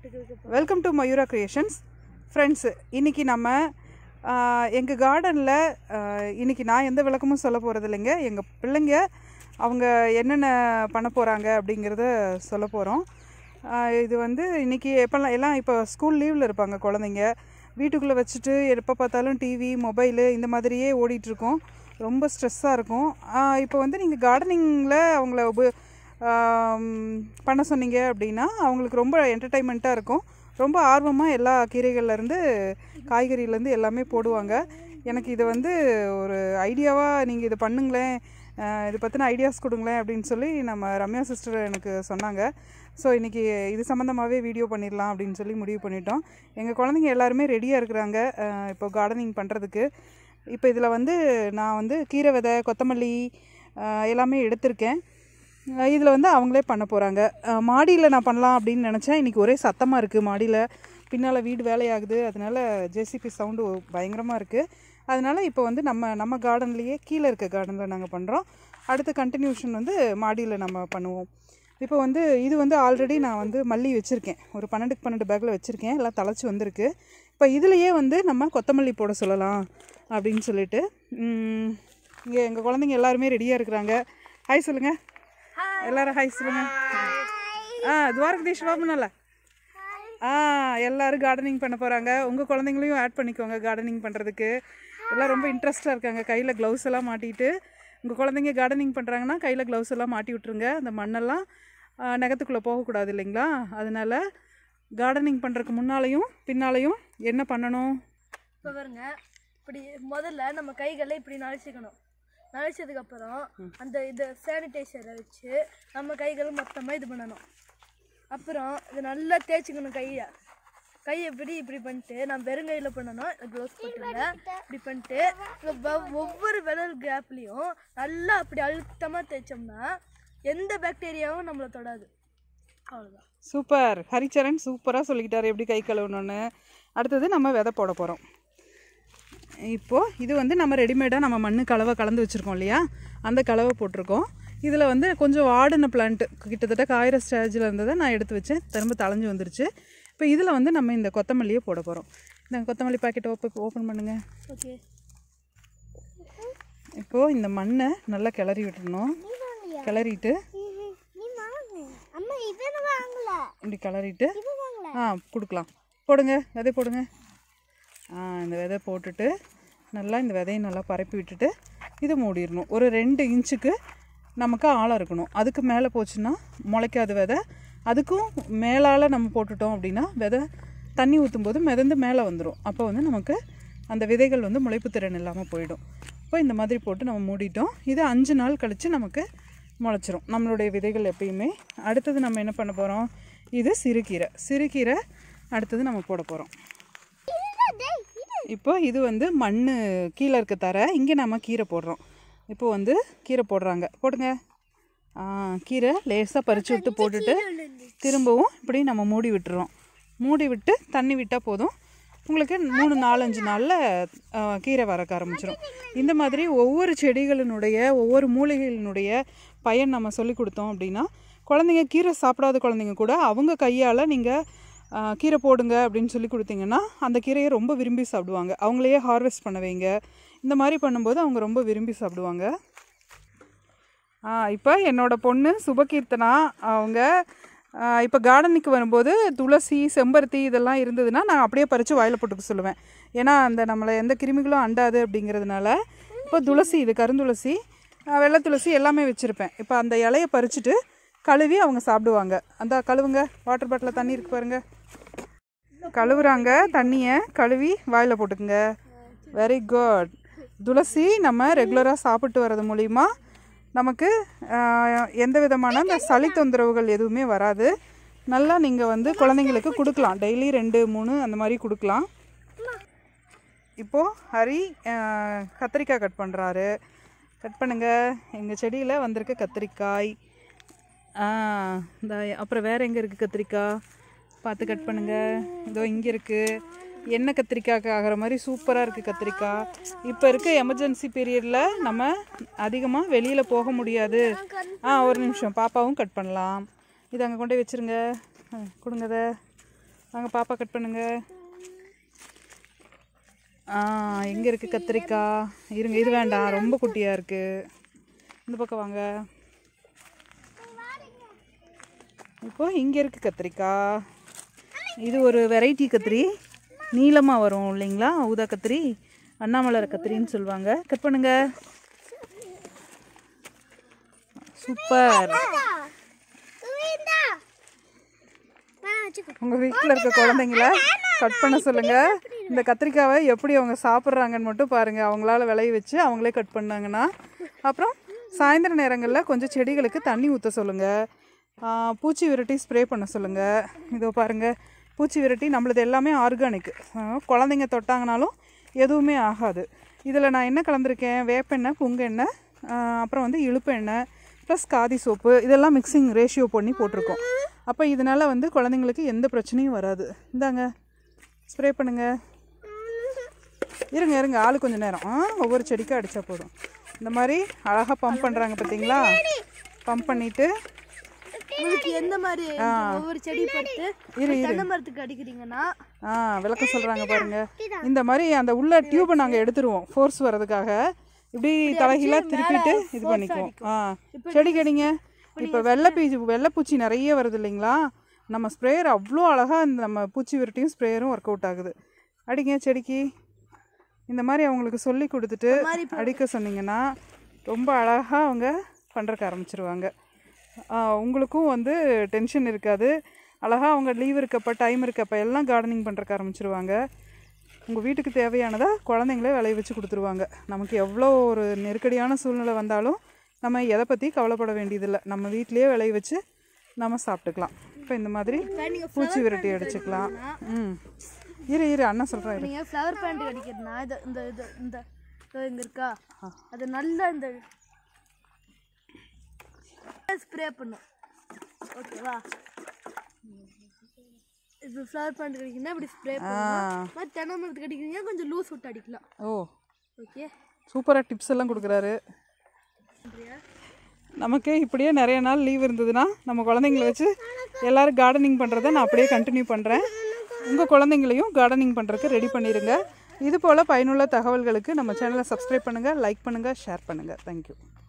welcome to Mayura creations friends இன்றைக்கி நம்ம எங்கள் கார்டனில் இன்றைக்கி நான் எந்த விளக்கமும் சொல்ல போகிறது இல்லைங்க எங்கள் பிள்ளைங்க அவங்க என்னென்ன பண்ண போகிறாங்க அப்படிங்கிறத சொல்ல போகிறோம் இது வந்து இன்றைக்கி எப்போல்லாம் எல்லாம் இப்போ ஸ்கூல் லீவில் இருப்பாங்க குழந்தைங்க வீட்டுக்குள்ளே வச்சுட்டு எப்போ பார்த்தாலும் டிவி மொபைலு இந்த மாதிரியே ஓடிட்டுருக்கோம் ரொம்ப ஸ்ட்ரெஸ்ஸாக இருக்கும் இப்போ வந்து நீங்கள் கார்டனிங்கில் அவங்கள உப ஆம், பண்ண சொன்னீங்க அப்படின்னா அவங்களுக்கு ரொம்ப என்டர்டைன்மெண்ட்டாக இருக்கும் ரொம்ப ஆர்வமாக எல்லா கீரைகள்லேருந்து காய்கறியிலேருந்து எல்லாமே போடுவாங்க எனக்கு இது வந்து ஒரு ஐடியாவாக நீங்கள் இதை பண்ணுங்களேன் அஹ், இதை பற்றின ஐடியாஸ் கொடுங்களேன் அப்படின்னு சொல்லி நம்ம ரம்யா சிஸ்டர் எனக்கு சொன்னாங்க ஸோ இன்றைக்கி இது சம்மந்தமாகவே வீடியோ பண்ணிடலாம் அப்படின்னு சொல்லி முடிவு பண்ணிட்டோம் எங்கள் குழந்தைங்க எல்லாருமே ரெடியாக இருக்கிறாங்க அஹ், இப்போ கார்டனிங் பண்ணுறதுக்கு இப்போ இதில் வந்து நான் வந்து கீரை விதை கொத்தமல்லி அஹ், எல்லாமே எடுத்திருக்கேன் இதில் வந்து அவங்களே பண்ண போகிறாங்க மாடியில் நான் பண்ணலாம் அப்படின்னு நினச்சேன் இன்றைக்கி ஒரே சத்தமாக இருக்குது மாடியில் பின்னால் வீடு வேலையாகுது அதனால ஜேசிபி சவுண்டு பயங்கரமாக இருக்குது அதனால் இப்போ வந்து நம்ம நம்ம கார்டன்லேயே கீழே இருக்க கார்டனில் நாங்கள் பண்ணுறோம் அடுத்த கண்டினியூஷன் வந்து மாடியில் நம்ம பண்ணுவோம் இப்போ வந்து இது வந்து ஆல்ரெடி நான் வந்து மல்லி வச்சுருக்கேன் ஒரு பன்னெண்டுக்கு பன்னெண்டு பேக்கில் வச்சுருக்கேன் எல்லாம் தழைச்சி வந்திருக்கு இப்போ இதுலேயே வந்து நம்ம கொத்தமல்லி போட சொல்லலாம் அப்படின்னு சொல்லிட்டு இங்கே எங்கள் குழந்தைங்க எல்லாருமே ரெடியாக இருக்கிறாங்க ஹாய் சொல்லுங்கள் எல்லாரும் ஹாய் சொல்லுங்க ஆ துவாரகதீஷ் வாமனல்ல ஆ எல்லாரும் கார்டனிங் பண்ண போகிறாங்க உங்கள் குழந்தைங்களையும் ஆட் பண்ணிக்கோங்க கார்டனிங் பண்ணுறதுக்கு எல்லாம் ரொம்ப இன்ட்ரெஸ்ட்டாக இருக்காங்க கையில் க்ளவுஸ் எல்லாம் மாட்டிட்டு உங்கள் குழந்தைங்க கார்டனிங் பண்ணுறாங்கன்னா கையில் க்ளவுஸ் எல்லாம் மாட்டி விட்ருங்க அந்த மண்ணெல்லாம் ஆ, நகத்துக்குள்ளே போகக்கூடாது இல்லைங்களா அதனால கார்டனிங் பண்ணுறதுக்கு முன்னாலையும் பின்னாலையும் என்ன பண்ணணும் இப்போ பாருங்க இப்படி முதல்ல நம்ம கைகளை இப்படி நனைச்சிக்கணும் நனைச்சதுக்கு அப்புறம் அந்த இது சானிடைசரை வச்சு நம்ம கைகளை மொத்தமாக இது பண்ணணும் அப்புறம் இது நல்லா தேய்ச்சிக்கணும் கையை கையை இப்படி இப்படி பண்ணிட்டு நான் வெறுங்கையில் பண்ணணும் க்ளோஸ் போட்டுருங்க இப்படி பண்ணிட்டு இந்த வ- ஒவ்வொரு விரல் கேப்லேயும் நல்லா அப்படி அழுத்தமாக தேய்ச்சோம்னா எந்த பாக்டீரியாவும் நம்மளை தொடாது அவ்வளோதான் சூப்பர் ஹரிச்சரன் சூப்பராக சொல்லிக்கிட்டாரு எப்படி கை கழுவணும்னு அடுத்தது நம்ம விதை போட போகிறோம் இப்போது இது வந்து நம்ம ரெடிமேடாக நம்ம மண் கலவை கலந்து வச்சுருக்கோம் இல்லையா அந்த கலவை போட்டிருக்கோம் இதில் வந்து கொஞ்சம் வாடின பிளான்ட்டு கிட்டத்தட்ட காயிற ஸ்டேஜில் இருந்ததை நான் எடுத்து வச்சேன் திரும்ப தளைஞ்சு வந்துருச்சு இப்போ இதில் வந்து நம்ம இந்த கொத்தமல்லியை போட போகிறோம் இந்த கொத்தமல்லி பாக்கெட் ஓப்பன் ஓப்பன் பண்ணுங்கள் ஓகே இப்போது இந்த மண்ணை நல்லா கிளறி விட்டுறணும் கிளறிட்டு அம்மா இதை வாங்கல இப்படி கிளறிட்டு இது வாங்கல ஆ கொடுக்கலாம் போடுங்க விதை போடுங்க ஆ இந்த விதை போட்டுட்டு நல்லா இந்த விதையை நல்லா பரப்பி விட்டுட்டு இதை மூடிடணும் ஒரு ரெண்டு இன்ச்சுக்கு நமக்கு ஆழம் இருக்கணும் அதுக்கு மேலே போச்சுன்னா முளைக்காத விதை அதுக்கும் மேலால் நம்ம போட்டுட்டோம் அப்படின்னா விதை தண்ணி ஊற்றும் போது மிதந்து மேலே வந்துடும் அப்போ வந்து நமக்கு அந்த விதைகள் வந்து முளைப்பு திறன் இல்லாமல் போயிடும் இப்போ இந்த மாதிரி போட்டு நம்ம மூடிட்டோம் இது அஞ்சு நாள் கழித்து நமக்கு முளைச்சிரும் நம்மளுடைய விதைகள் எப்பயுமே அடுத்தது நம்ம என்ன பண்ண போகிறோம் இது சிறுகீரை சிறுகீரை அடுத்தது நம்ம போட போகிறோம் இப்போ இது வந்து மண் கீழே இருக்க தர இங்கே நம்ம கீரை போடுறோம் இப்போ வந்து கீரை போடுறாங்க போடுங்க ஆ கீரை லேசாக பறித்து விட்டு போட்டுட்டு திரும்பவும் இப்படி நம்ம மூடி விட்டுறோம் மூடி விட்டு தண்ணி விட்டால் போதும் உங்களுக்கு மூணு நாலஞ்சு நாளில் கீரை வரக்க ஆரம்பிச்சிடும் இந்த மாதிரி ஒவ்வொரு செடிகளினுடைய ஒவ்வொரு மூலிகைகளினுடைய பயன் நம்ம சொல்லி கொடுத்தோம் அப்படின்னா குழந்தைங்க கீரை சாப்பிடாத குழந்தைங்க கூட அவங்க கையால் நீங்கள் கீரை போடுங்க அப்படின்னு சொல்லி கொடுத்தீங்கன்னா அந்த கீரையை ரொம்ப விரும்பி சாப்பிடுவாங்க அவங்களையே ஹார்வெஸ்ட் பண்ண வைங்க இந்த மாதிரி பண்ணும்போது அவங்க ரொம்ப விரும்பி சாப்பிடுவாங்க இப்போ என்னோட பொண்ணு சுபகீர்த்தனா அவங்க இப்போ கார்டனுக்கு வரும்போது துளசி செம்பருத்தி இதெல்லாம் இருந்ததுன்னா நான் அப்படியே பறித்து வாயில் போட்டுக்க சொல்லுவேன் ஏன்னா அந்த நம்மளை எந்த கிருமிகளும் அண்டாது அப்படிங்கிறதுனால இப்போ துளசி இது கருந்துளசி ஆ, வெள்ளை துளசி எல்லாமே வச்சுருப்பேன் இப்போ அந்த இலையை பறிச்சுட்டு கழுவி அவங்க சாப்பிடுவாங்க அந்த கழுவுங்க வாட்டர் பாட்டிலில் தண்ணி இருக்கு பாருங்க கழுவுறாங்க தண்ணியை கழுவி வாயில் போட்டுக்குங்க வெரி குட் துளசி நம்ம ரெகுலராக சாப்பிட்டு வர்றது மூலிமா நமக்கு ஆஹ், எந்த விதமான இந்த சளி தொந்தரவுகள் எதுவுமே வராது நல்லா நீங்கள் வந்து குழந்தைங்களுக்கு கொடுக்கலாம் டெய்லி ரெண்டு மூணு அந்த மாதிரி கொடுக்கலாம் இப்போது ஹரி ஆஹ், கத்திரிக்காய் கட் பண்ணுறாரு கட் பண்ணுங்க எங்கள் செடியில் வந்திருக்க கத்திரிக்காய் ஆ இந்த அப்புறம் வேறு எங்கே இருக்குது கத்திரிக்காய் பார்த்து கட் பண்ணுங்க இதோ இங்கே இருக்குது எண்ணெய் கத்திரிக்காய்க்கு ஆகிற மாதிரி சூப்பராக இருக்குது கத்திரிக்காய் இப்போ இருக்க எமர்ஜென்சி பீரியடில் நம்ம அதிகமாக வெளியில் போக முடியாது ஆ ஒரு நிமிஷம் பாப்பாவும் கட் பண்ணலாம் இதை அங்கே கொண்டு போய் வச்சுருங்க ஆ, கொடுங்க அதை வாங்க பாப்பா கட் பண்ணுங்க ஆ எங்கே இருக்குது கத்திரிக்காய் இருங்க இது வேண்டாம் ரொம்ப குட்டியாக இருக்குது இந்த பக்கம் வாங்க இப்போ இங்கே இருக்குது கத்திரிக்காய் இது ஒரு வெரைட்டி கத்திரி நீளமாக வரும் இல்லைங்களா ஊதா கத்திரி அண்ணாமலை கத்திரின்னு சொல்லுவாங்க கட் பண்ணுங்க சூப்பர் உங்கள் வீட்டில் இருக்க குழந்தைங்கள கட் பண்ண சொல்லுங்கள் இந்த கத்திரிக்காவை எப்படி அவங்க சாப்பிட்றாங்கன்னு மட்டும் பாருங்கள் அவங்களால விளைய வச்சு அவங்களே கட் பண்ணாங்கன்னா அப்புறம் சாயந்தர நேரங்களில் கொஞ்சம் செடிகளுக்கு தண்ணி ஊற்ற சொல்லுங்கள் பூச்சி விரட்டி ஸ்ப்ரே பண்ண சொல்லுங்கள் இதோ பாருங்கள் பூச்சி விரட்டி நம்மளது எல்லாமே ஆர்கானிக் குழந்தைங்க தொட்டாங்கனாலும் எதுவுமே ஆகாது இதில் நான் என்ன கலந்துருக்கேன் வேப்பெண்ணெய் புங்கெண்ணெய் ஆஹ் அப்புறம் வந்து இழுப்பு எண்ணெய் ப்ளஸ் காதி சோப்பு இதெல்லாம் மிக்சிங் ரேஷியோ பண்ணி போட்டிருக்கோம் அப்போ இதனால் வந்து குழந்தைங்களுக்கு எந்த பிரச்சனையும் வராது இந்தாங்க ஸ்ப்ரே பண்ணுங்க இருங்க இருங்க ஆளு கொஞ்சம் நேரம் ஆ ஒவ்வொரு செடிக்கும் அடித்தா போதும் இந்த மாதிரி அழகாக பம்ப் பண்ணுறாங்க பார்த்தீங்களா பம்ப் பண்ணிவிட்டு உங்களுக்கு எந்த மாதிரி ஒவ்வொரு செடி பட்டு இரு இரு தென்னை மரத்துக்கு அடிக்கிறீங்கன்னா ஆ விளக்கம் சொல்கிறாங்க பாருங்க இந்த மாதிரி அந்த உள்ள டியூப்பை நாங்கள் எடுத்துருவோம் ஃபோர்ஸ் வர்றதுக்காக இப்படி தலைகீழாக திருப்பிட்டு இது பண்ணிக்குவோம் ஆ செடி கடிங்க இப்போ வெள்ளை பீச்சு வெள்ளைப்பூச்சி நிறைய வருது இல்லைங்களா நம்ம ஸ்ப்ரேயர் அவ்வளோ அழகாக இந்த நம்ம பூச்சி விரட்டியும் ஸ்ப்ரேயரும் ஒர்க் அவுட் ஆகுது அடிங்க செடிக்கு இந்த மாதிரி அவங்களுக்கு சொல்லி கொடுத்துட்டு அடிக்க சொன்னீங்கன்னா ரொம்ப அழகாக அவங்க பண்ணுறக்கு ஆரம்பிச்சிருவாங்க ஆ, உங்களுக்கும் வந்து டென்ஷன் இருக்காது அழகாக அவங்க லீவ் இருக்கப்ப டைம் இருக்கப்ப எல்லாம் கார்டனிங் பண்ணுறக்கு ஆரம்பிச்சிருவாங்க உங்கள் வீட்டுக்கு தேவையானதை குழந்தைங்களே விளைய வச்சு கொடுத்துருவாங்க நமக்கு எவ்வளோ ஒரு நெருக்கடியான சூழ்நிலை வந்தாலும் நம்ம எதை பற்றி கவலைப்பட வேண்டியதில்லை நம்ம வீட்டிலேயே விளைய வச்சு நம்ம சாப்பிட்டுக்கலாம் இப்போ இந்த மாதிரி பூச்சி விரட்டி அடிச்சுக்கலாம் ம் இரு இரு அண்ணன் சொல்கிறேன் இரு நீங்க ஃப்ளவர் பேண்ட் அடிக்கிறதுனா இது இந்த இது இந்த இதோ இங்க இருக்கா அது நல்லா இந்த ஸ்ப்ரே பண்ணும் ஓகேவா இப்போ ஃப்ளவர் பேண்ட் அடிக்கணும்னா இப்படி ஸ்ப்ரே பண்ணணும் மாதிரி தென்னை மரத்துக்கு அடிக்கிறீங்க கொஞ்சம் லூஸ் விட்டு அடிக்கலாம் ஓ ஓகே சூப்பராக டிப்ஸ் எல்லாம் கொடுக்குறாரு நமக்கு இப்படியே நிறைய நாள் லீவ் இருந்ததுன்னா நம்ம குழந்தைங்கள வச்சு எல்லோரும் கார்டனிங் பண்ணுறத நான் அப்படியே கண்டினியூ பண்ணுறேன் உங்கள் குழந்தைங்களையும் கார்டனிங் பண்ணுறதுக்கு ரெடி பண்ணிடுங்க இது போல் பயனுள்ள தகவல்களுக்கு நம்ம சேனலை சப்ஸ்கிரைப் பண்ணுங்கள் லைக் பண்ணுங்கள் ஷேர் பண்ணுங்கள் தேங்க்யூ